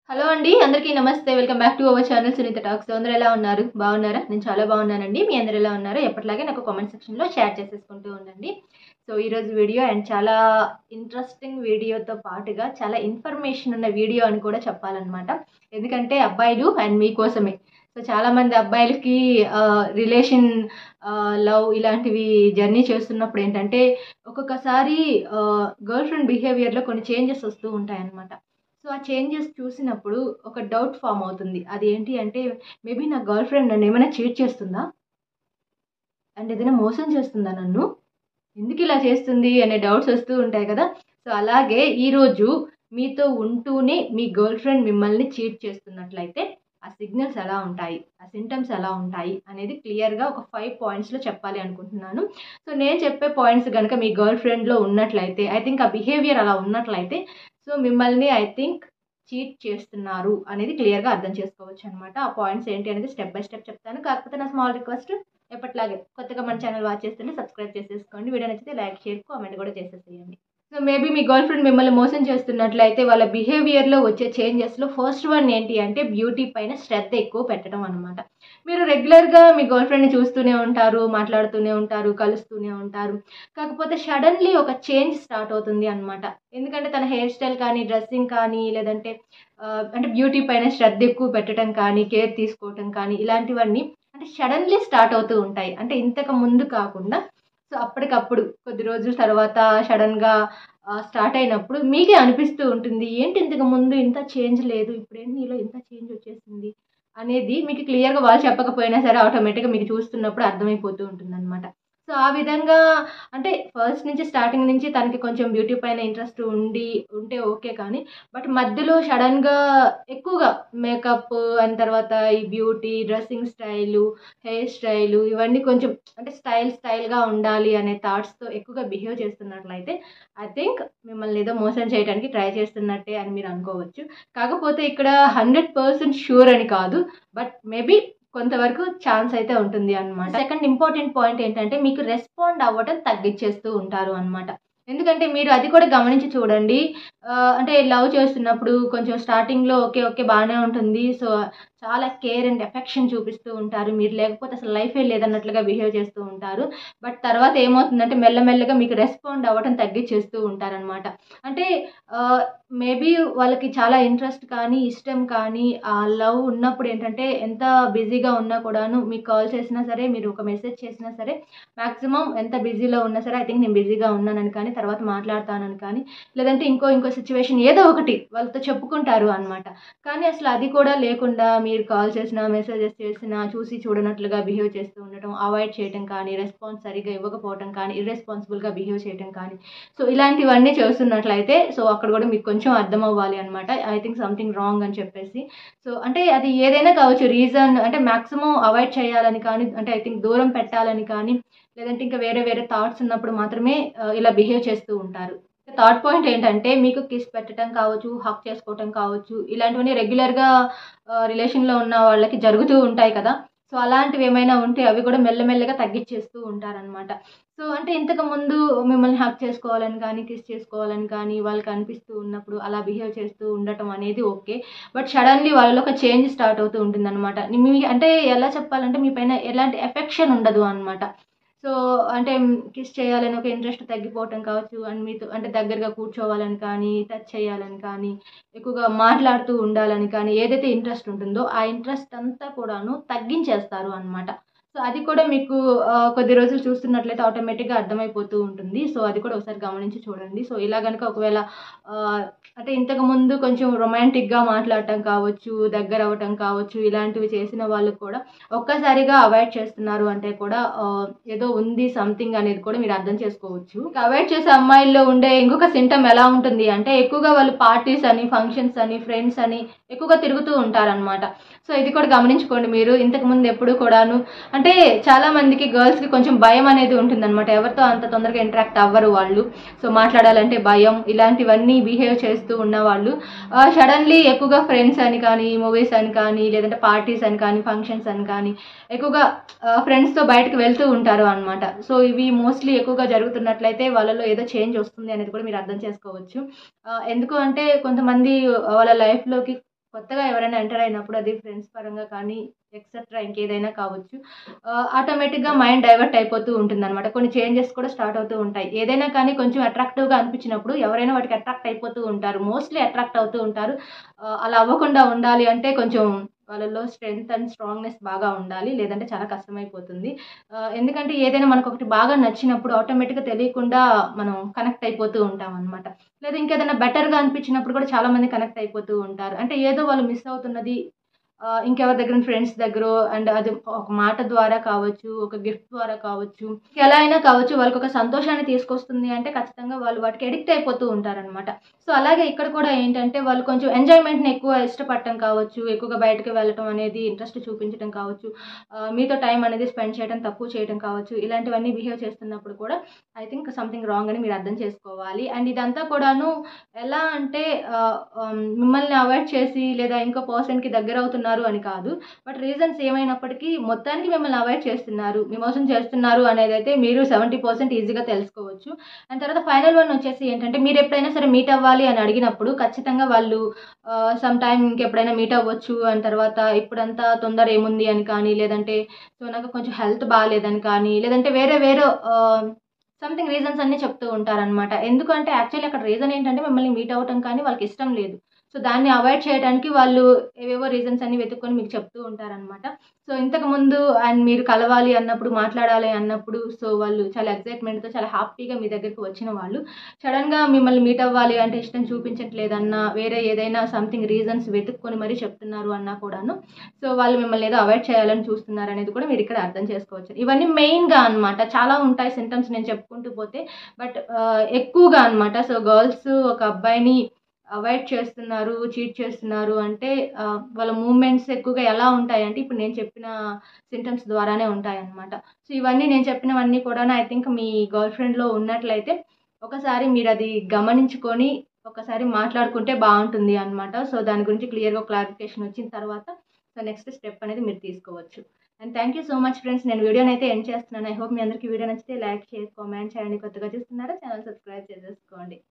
hello అండి అందరికీ నమస్తే welcome back to our channel Sunitha talks అందరూ ఎలా ఉన్నారు బాగున్నారా నేను చాలా బాగున్నానండి మీ అందరు ఎలా ఉన్నారు ఎప్పటిలాగే నాకు కామెంట్ సెక్షన్లో షేర్ చేసేసుకుంటూ ఉండండి సో ఈరోజు వీడియో అండ్ చాలా ఇంట్రెస్టింగ్ వీడియోతో పాటుగా చాలా ఇన్ఫర్మేషన్ ఉన్న వీడియో అని కూడా చెప్పాలన్నమాట ఎందుకంటే అబ్బాయిలు అండ్ మీకోసమే సో చాలామంది అబ్బాయిలకి రిలేషన్ లవ్ ఇలాంటివి జర్నీ చేస్తున్నప్పుడు ఏంటంటే ఒక్కొక్కసారి గర్ల్ ఫ్రెండ్ బిహేవియర్లో కొన్ని చేంజెస్ వస్తూ ఉంటాయన్నమాట సో ఆ చేంజెస్ చూసినప్పుడు ఒక డౌట్ ఫామ్ అవుతుంది అది ఏంటి అంటే మేబీ నా గర్ల్ ఫ్రెండ్ నన్ను ఏమైనా చీట్ చేస్తుందా అండ్ ఏదైనా మోసం చేస్తుందా నన్ను ఎందుకు ఇలా చేస్తుంది అనే డౌట్స్ వస్తూ ఉంటాయి కదా సో అలాగే ఈరోజు మీతో ఉంటూనే మీ గర్ల్ ఫ్రెండ్ మిమ్మల్ని చీట్ చేస్తున్నట్లయితే ఆ సిగ్నల్స్ ఎలా ఉంటాయి ఆ సింటమ్స్ ఎలా ఉంటాయి అనేది క్లియర్గా ఒక ఫైవ్ పాయింట్స్లో చెప్పాలి అనుకుంటున్నాను సో నేను చెప్పే పాయింట్స్ కనుక మీ గర్ల్ ఫ్రెండ్లో ఉన్నట్లయితే ఐ థింక్ ఆ బిహేవియర్ అలా ఉన్నట్లయితే సో మిమ్మల్ని ఐ థింక్ చీట్ చేస్తున్నారు అనేది క్లియర్గా అర్థం చేసుకోవచ్చు అనమాట ఆ పాయింట్స్ ఏంటి అనేది స్టెప్ బై స్టెప్ చెప్తాను కాకపోతే నా స్మాల్ రిక్వెస్ట్ ఎప్పటిలాగే కొత్తగా మన ఛానల్ వాచ్ చేస్తుంటే సబ్స్క్రైబ్ చేసేసుకోండి వీడియో నచ్చితే లైక్ షేర్ కామెంట్ కూడా చేసేసేయండి సో మేబీ మీ గర్ల్ ఫ్రెండ్ మిమ్మల్ని మోసం చేస్తున్నట్లయితే వాళ్ళ బిహేవియర్లో వచ్చే చేంజెస్లో ఫస్ట్ వన్ ఏంటి అంటే బ్యూటీ పైన శ్రద్ధ ఎక్కువ పెట్టడం అనమాట మీరు రెగ్యులర్గా మీ గర్ల్ ఫ్రెండ్ని చూస్తూనే ఉంటారు మాట్లాడుతూనే ఉంటారు కలుస్తూనే ఉంటారు కాకపోతే సడన్లీ ఒక చేంజ్ స్టార్ట్ అవుతుంది అనమాట ఎందుకంటే తన హెయిర్ స్టైల్ కానీ డ్రెస్సింగ్ కానీ లేదంటే అంటే బ్యూటీ పైన శ్రద్ధ ఎక్కువ పెట్టడం కానీ కేర్ తీసుకోవటం కానీ ఇలాంటివన్నీ అంటే సడన్లీ స్టార్ట్ అవుతూ ఉంటాయి అంటే ఇంతకు ముందు కాకుండా సో అప్పటికప్పుడు కొద్ది రోజుల తర్వాత సడన్గా స్టార్ట్ అయినప్పుడు మీకే అనిపిస్తూ ఉంటుంది ఏంటి ఇంతకు ముందు ఇంత చేంజ్ లేదు ఇప్పుడేంటి నీలో ఇంత చేంజ్ వచ్చేసింది అనేది మీకు క్లియర్గా వాళ్ళు చెప్పకపోయినా సరే ఆటోమేటిక్గా మీకు చూస్తున్నప్పుడు అర్థమైపోతూ ఉంటుంది అనమాట సో ఆ విధంగా అంటే ఫస్ట్ నుంచి స్టార్టింగ్ నుంచి తనకి కొంచెం బ్యూటీ పైన ఇంట్రెస్ట్ ఉండి ఉంటే ఓకే కానీ బట్ మధ్యలో సడన్గా ఎక్కువగా మేకప్ అని తర్వాత ఈ beauty dressing style hair style ఇవన్నీ కొంచెం అంటే స్టైల్ స్టైల్గా ఉండాలి అనే థాట్స్తో ఎక్కువగా బిహేవ్ చేస్తున్నట్లయితే ఐ థింక్ మిమ్మల్ని ఏదో మోసం చేయడానికి ట్రై చేస్తున్నట్టే అని మీరు అనుకోవచ్చు కాకపోతే ఇక్కడ హండ్రెడ్ పర్సెంట్ షూర్ అని కాదు బట్ మేబీ కొంతవరకు ఛాన్స్ అయితే ఉంటుంది అనమాట సెకండ్ ఇంపార్టెంట్ పాయింట్ ఏంటంటే మీకు రెస్పాండ్ అవ్వటం తగ్గించేస్తూ ఉంటారు అనమాట ఎందుకంటే మీరు అది కూడా గమనించి చూడండి అంటే లవ్ చేస్తున్నప్పుడు కొంచెం స్టార్టింగ్లో ఓకే ఓకే బాగానే ఉంటుంది సో చాలా కేర్ అండ్ ఎఫెక్షన్ చూపిస్తూ ఉంటారు మీరు లేకపోతే అసలు లైఫే లేదన్నట్లుగా బిహేవ్ చేస్తూ ఉంటారు బట్ తర్వాత ఏమవుతుందంటే మెల్లమెల్లగా మీకు రెస్పాండ్ అవ్వటం తగ్గించేస్తూ ఉంటారనమాట అంటే మేబీ వాళ్ళకి చాలా ఇంట్రెస్ట్ కానీ ఇష్టం కానీ ఆ లవ్ ఉన్నప్పుడు ఏంటంటే ఎంత బిజీగా ఉన్నా కూడాను మీకు కాల్ చేసినా సరే మీరు ఒక మెసేజ్ చేసినా సరే మ్యాక్సిమం ఎంత బిజీలో ఉన్నా సరే ఐ థింక్ నేను బిజీగా ఉన్నానని కానీ తర్వాత మాట్లాడతానని కానీ లేదంటే ఇంకో ఇంకో సిచ్యువేషన్ ఏదో ఒకటి వాళ్ళతో చెప్పుకుంటారు అనమాట కానీ అసలు అది కూడా లేకుండా మీరు కాల్ చేసినా మెసేజెస్ చేసినా చూసి చూడనట్లుగా బిహేవ్ చేస్తూ ఉండటం అవాయిడ్ చేయడం కానీ రెస్పాన్స్ సరిగ్గా ఇవ్వకపోవటం కానీ ఇర్రెస్పాన్సిబుల్గా బిహేవ్ చేయడం కానీ సో ఇలాంటివన్నీ చేస్తున్నట్లయితే సో అక్కడ కూడా మీకు కొంచెం అర్థం అవ్వాలి అనమాట ఐ థింక్ సంథింగ్ రాంగ్ అని చెప్పేసి సో అంటే అది ఏదైనా కావచ్చు రీజన్ అంటే మ్యాక్సిమం అవాయిడ్ చేయాలని కానీ అంటే ఐ థింక్ దూరం పెట్టాలని కానీ లేదంటే ఇంకా వేరే వేరే థాట్స్ ఉన్నప్పుడు మాత్రమే ఇలా బిహేవ్ చేస్తూ ఉంటారు థర్డ్ పాయింట్ ఏంటంటే మీకు కిస్ పెట్టడం కావచ్చు హక్ చేసుకోవటం కావచ్చు ఇలాంటివన్నీ రెగ్యులర్గా రిలేషన్లో ఉన్న వాళ్ళకి జరుగుతూ ఉంటాయి కదా సో అలాంటివి ఏమైనా ఉంటే అవి కూడా మెల్లమెల్లగా తగ్గించేస్తూ ఉంటారనమాట సో అంటే ఇంతకు ముందు మిమ్మల్ని హక్ చేసుకోవాలని కానీ కిస్ చేసుకోవాలని కానీ వాళ్ళకి అనిపిస్తూ ఉన్నప్పుడు అలా బిహేవ్ చేస్తూ ఉండటం అనేది ఓకే బట్ సడన్లీ వాళ్ళలో ఒక చేంజ్ స్టార్ట్ అవుతూ ఉంటుంది అనమాట మీ అంటే ఎలా చెప్పాలంటే మీ పైన ఎలాంటి ఎఫెక్షన్ ఉండదు అనమాట సో అంటే కిస్ చేయాలని ఒక ఇంట్రెస్ట్ తగ్గిపోవటం కావచ్చు అండ్ మీతో అంటే దగ్గరగా కూర్చోవాలని కానీ టచ్ చేయాలని కానీ ఎక్కువగా మాట్లాడుతూ ఉండాలని కానీ ఏదైతే ఇంట్రెస్ట్ ఉంటుందో ఆ ఇంట్రెస్ట్ అంతా కూడాను తగ్గించేస్తారు అనమాట సో అది కూడా మీకు కొద్ది రోజులు చూస్తున్నట్లయితే ఆటోమేటిక్గా అర్థమైపోతూ ఉంటుంది సో అది కూడా ఒకసారి గమనించి చూడండి సో ఇలా కనుక ఒకవేళ అంటే ఇంతకు ముందు కొంచెం రొమాంటిక్గా మాట్లాడటం కావచ్చు దగ్గర అవ్వటం కావచ్చు ఇలాంటివి చేసిన వాళ్ళు కూడా ఒక్కసారిగా అవాయిడ్ చేస్తున్నారు అంటే కూడా ఏదో ఉంది సంథింగ్ అనేది కూడా మీరు అర్థం చేసుకోవచ్చు అవాయిడ్ చేసే అమ్మాయిల్లో ఉండే ఇంకొక సింటమ్ ఎలా ఉంటుంది అంటే ఎక్కువగా వాళ్ళు పార్టీస్ అని ఫంక్షన్స్ అని ఫ్రెండ్స్ అని ఎక్కువగా తిరుగుతూ ఉంటారనమాట సో ఇది కూడా గమనించుకోండి మీరు ఇంతకు ముందు ఎప్పుడు కూడాను అంటే చాలా మందికి గర్ల్స్కి కొంచెం భయం అనేది ఉంటుందన్నమాట ఎవరితో అంత తొందరగా ఇంటరాక్ట్ అవ్వరు వాళ్ళు సో మాట్లాడాలంటే భయం ఇలాంటివన్నీ బిహేవ్ చేస్తూ ఉన్నవాళ్ళు సడన్లీ ఎక్కువగా ఫ్రెండ్స్ అని కానీ మూవీస్ అని కానీ లేదంటే పార్టీస్ అని కానీ ఫంక్షన్స్ అని కానీ ఎక్కువగా ఫ్రెండ్స్తో బయటకు వెళ్తూ ఉంటారు అనమాట సో ఇవి మోస్ట్లీ ఎక్కువగా జరుగుతున్నట్లయితే వాళ్ళలో ఏదో చేంజ్ వస్తుంది అనేది కూడా మీరు అర్థం చేసుకోవచ్చు ఎందుకు అంటే కొంతమంది వాళ్ళ లైఫ్లోకి కొత్తగా ఎవరైనా ఎంటర్ అయినప్పుడు అది ఫ్రెండ్స్ పరంగా కానీ ఎక్సెట్రా ఇంకేదైనా కావచ్చు ఆటోమేటిక్గా మైండ్ డైవర్ట్ అయిపోతూ ఉంటుంది అనమాట కొన్ని చేంజెస్ కూడా స్టార్ట్ అవుతూ ఉంటాయి ఏదైనా కానీ కొంచెం అట్రాక్టివ్గా అనిపించినప్పుడు ఎవరైనా వాటికి అట్రాక్ట్ అయిపోతూ ఉంటారు మోస్ట్లీ అట్రాక్ట్ అవుతూ ఉంటారు ఆ, అలా అవ్వకుండా ఉండాలి అంటే కొంచెం వాళ్ళలో స్ట్రెంగ్త్ అండ్ స్ట్రాంగ్నెస్ బాగా ఉండాలి లేదంటే చాలా కష్టమైపోతుంది ఆ, ఎందుకంటే ఏదైనా మనకు ఒకటి బాగా నచ్చినప్పుడు ఆటోమేటిక్గా తెలియకుండా మనం కనెక్ట్ అయిపోతూ ఉంటాం అనమాట లేదా ఇంకేదైనా బెటర్గా అనిపించినప్పుడు కూడా చాలా మంది కనెక్ట్ అయిపోతూ ఉంటారు అంటే ఏదో వాళ్ళు మిస్ అవుతున్నది ఆ, ఇంకెవరి దగ్గర ఫ్రెండ్స్ దగ్గర అండ్ అది ఒక మాట ద్వారా కావచ్చు ఒక గిఫ్ట్ ద్వారా కావచ్చు ఎలా అయినా కావచ్చు వాళ్ళకి ఒక సంతోషాన్ని తీసుకొస్తుంది అంటే ఖచ్చితంగా వాళ్ళు వాటికి ఎడిక్ట్ అయిపోతూ ఉంటారనమాట సో అలాగే ఇక్కడ కూడా ఏంటంటే వాళ్ళు కొంచెం ఎంజాయ్మెంట్ని ఎక్కువ ఇష్టపడటం కావచ్చు ఎక్కువగా బయటకు వెళ్ళటం అనేది ఇంట్రెస్ట్ చూపించడం కావచ్చు ఆ, మీతో టైం అనేది స్పెండ్ చేయడం తక్కువ చేయడం కావచ్చు ఇలాంటివన్నీ బిహేవ్ చేస్తున్నప్పుడు కూడా ఐ థింక్ సంథింగ్ రాంగ్ అని మీరు అర్థం చేసుకోవాలి అండ్ ఇదంతా కూడాను ఎలా అంటే ఆ, ఆమ్, మిమ్మల్ని అవాయిడ్ చేసి లేదా ఇంకో పర్సన్కి దగ్గర అవుతున్నారు అని కాదు బట్ రీజన్స్ ఏమైనప్పటికీ మొత్తానికి మిమ్మల్ని అవాయిడ్ చేస్తున్నారు మీ మోసం చేస్తున్నారు అనేది అయితే మీరు సెవెంటీ పర్సెంట్ ఈజీగా తెలుసుకోవచ్చు అండ్ తర్వాత ఫైనల్ వన్ వచ్చేసి ఏంటంటే మీరు ఎప్పుడైనా సరే మీట్ అవ్వాలి అని అడిగినప్పుడు ఖచ్చితంగా వాళ్ళు సమ్ టైం ఇంకెప్పుడైనా మీట్ అవ్వచ్చు అండ్ తర్వాత ఇప్పుడంతా తొందర ఏముంది అని కానీ లేదంటే సో నాకు కొంచెం హెల్త్ బాగాలేదని కానీ లేదంటే వేరే వేరే సంథింగ్ రీజన్స్ అన్నీ చెప్తూ ఉంటారనమాట ఎందుకంటే యాక్చువల్లీ అక్కడ రీజన్ ఏంటంటే మిమ్మల్ని మీట్ అవ్వటం కానీ వాళ్ళకి ఇష్టం లేదు సో దాన్ని అవాయిడ్ చేయడానికి వాళ్ళు ఏవేవో రీజన్స్ అన్ని వెతుక్కొని మీకు చెప్తూ ఉంటారనమాట సో ఇంతకు ముందు అండ్ మీరు కలవాలి అన్నప్పుడు మాట్లాడాలి అన్నప్పుడు సో వాళ్ళు చాలా ఎక్సైట్మెంట్తో చాలా హ్యాపీగా మీ దగ్గరికి వచ్చిన వాళ్ళు సడన్గా మిమ్మల్ని మీట్ అవ్వాలి అంటే ఇష్టం చూపించట్లేదన్నా వేరే ఏదైనా సంథింగ్ రీజన్స్ వెతుక్కొని మరీ చెప్తున్నారు అన్నా కూడాను సో వాళ్ళు మిమ్మల్ని ఏదో అవాయిడ్ చేయాలని చూస్తున్నారు అనేది కూడా మీరు ఇక్కడ అర్థం చేసుకోవచ్చు ఇవన్నీ మెయిన్గా అన్నమాట చాలా ఉంటాయి సింటమ్స్ నేను చెప్పుకుంటూ పోతే బట్ ఎక్కువగా అన్నమాట సో గర్ల్స్ ఒక అబ్బాయిని అవాయిడ్ చేస్తున్నారు చీట్ చేస్తున్నారు అంటే ఆ, వాళ్ళ మూమెంట్స్ ఎక్కువగా ఎలా ఉంటాయంటే ఇప్పుడు నేను చెప్పిన సింటమ్స్ ద్వారానే ఉంటాయన్నమాట సో ఇవన్నీ నేను చెప్పినవన్నీ కూడా ఐ థింక్ మీ గర్ల్ ఫ్రెండ్లో ఉన్నట్లయితే ఒకసారి మీరు అది గమనించుకొని ఒకసారి మాట్లాడుకుంటే బాగుంటుంది అనమాట సో దాని గురించి క్లియర్గా క్లారిఫికేషన్ వచ్చిన తర్వాత సో నెక్స్ట్ స్టెప్ అనేది మీరు తీసుకోవచ్చు and thank you so much friends నేను వీడియోని అయితే ఎండ్ చేస్తున్నాను ఐ హోప్ మీ అందరికీ వీడియో నచ్చితే లైక్ షేర్ కామెంట్ చేయండి కొత్తగా చూస్తున్నారా ఛానల్ సబ్స్క్రైబ్ చేసేసుకోండి